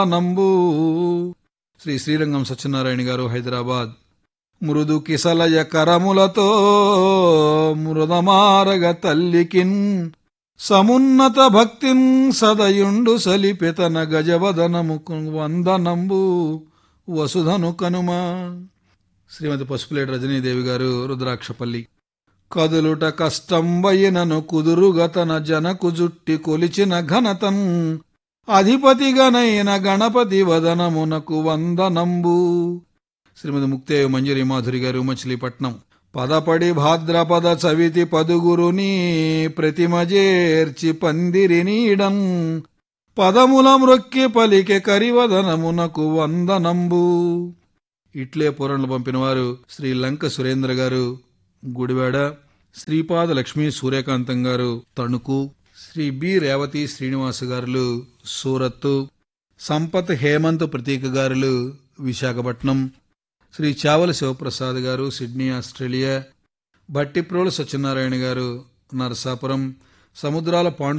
నంబు శ్రీ శ్రీరంగం సత్యనారాయణ గారు హైదరాబాద్ మృదు కిసలయ కరములతో మృదమారగ తల్లికిన్ సమున్నత భక్తిన్ సదయుండు సలిపితన గజవదనము వందనంబు వసుధను కనుమ శ్రీమతి పసుపులేటి రజనీదేవి గారు రుద్రాక్షపల్లి కదులుట కష్టంబయినను కుదురుగతన జనకు జుట్టి కొలిచిన ఘనతన్ అధిపతిగనైన గణపతి వదనమునకు వందనంబు శ్రీమతి ముక్తేవి మంజరి మాధురి గారు మచిలీపట్నం పదపడి భాద్రపద చవితి పదుగురుని ప్రతిమ చేర్చి పందిరి నీడం పదముల మ్రొక్కి పలికె కరివదనమునకు వందనంబు ఇట్లే పూరణలు పంపినవారు శ్రీ లంక సురేంద్ర గారు గుడివాడ శ్రీపాద లక్ష్మీ సూర్యకాంతం గారు తణుకు శ్రీ బి రేవతి శ్రీనివాస గారులు సూరత్తు సంపత్ హేమంత్ ప్రతీక గారులు విశాఖపట్నం శ్రీ చావల శివప్రసాద్ గారు సిడ్నీ ఆస్ట్రేలియా భట్టిప్రోలు సత్యనారాయణ గారు నరసాపురం సముద్రాల పాండు